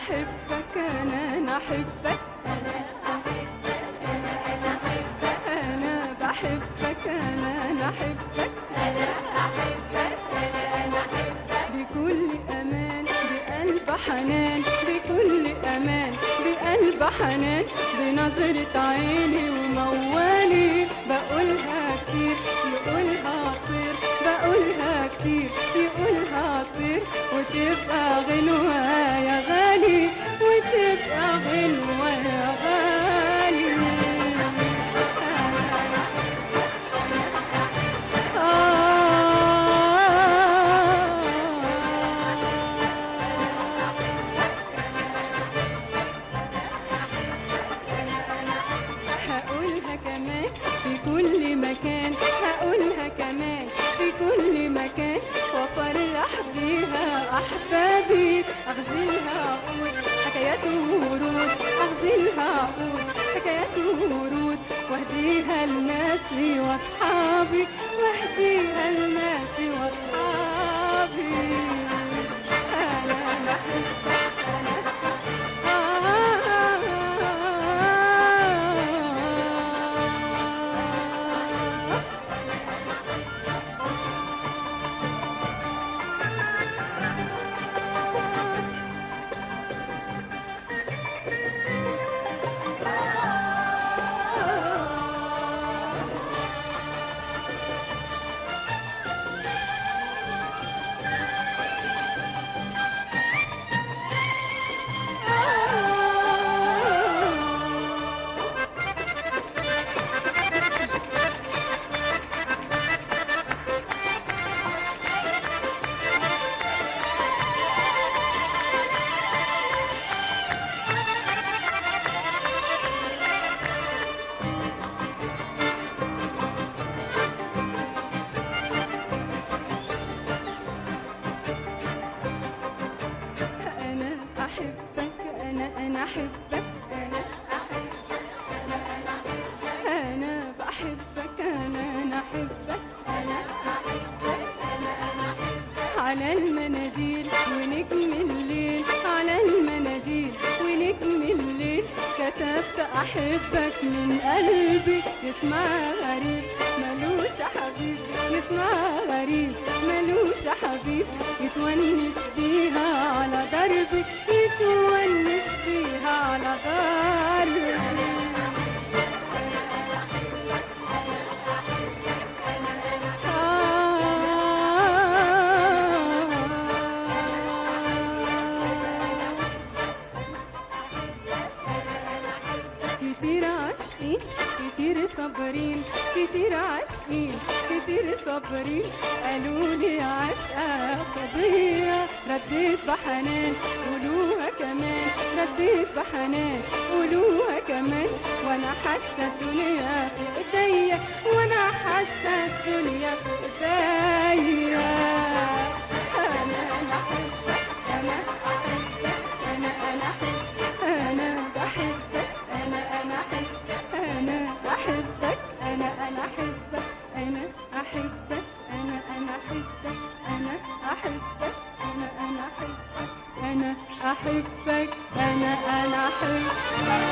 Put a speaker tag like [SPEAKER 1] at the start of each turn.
[SPEAKER 1] أحبك أنا أنا أحبك أنا بحبك أنا أنا أحبك بكل أمان بقلب حنان بكل أمان بقلب حنان بنظرة عيني وموالي بقولها كتير يقولها طير بقولها كتير يقولها طير وتبقى غنوة يا غالي وتبقى غنوة يا غالي هقولها كمان في كل مكان هقولها كمان في كل مكان وافرح بيها احبابي اغزلها عقود حكايات ورود اغزلها عقود حكايات ورود واهديها لناسي واصحابي واهديها لناسي واصحابي انا بحبك أنا أحبك أنا أنا أحبك أنا أحبك أنا أنا أحبك أنا بحبك أنا أنا أحبك أنا أحبك أنا أنا أحبك على المناديل ونجم الليل على المناديل ونجم الليل كتبت أحبك من قلبي اسمها غريب ملوش حبيب اسمها غريب ملوش حبيب يتونس بيها على دربي يتونس بيها على دربي كتير عاشقين كتير صابرين كتير عاشقين كتير صابرين قالوا لي عشقة صبية رديت بحنان قولوها كمان رديت بحنان قولوها كمان وانا حاسة الدنيا في ايديا وانا حاسة الدنيا في ايديا انا انا احبك انا احبك انا انا احبك انا بحبك انا انا احبك انا احبك انا انا احبك انا احبك انا انا احبك انا احبك انا انا احبك انا احبك انا انا احبك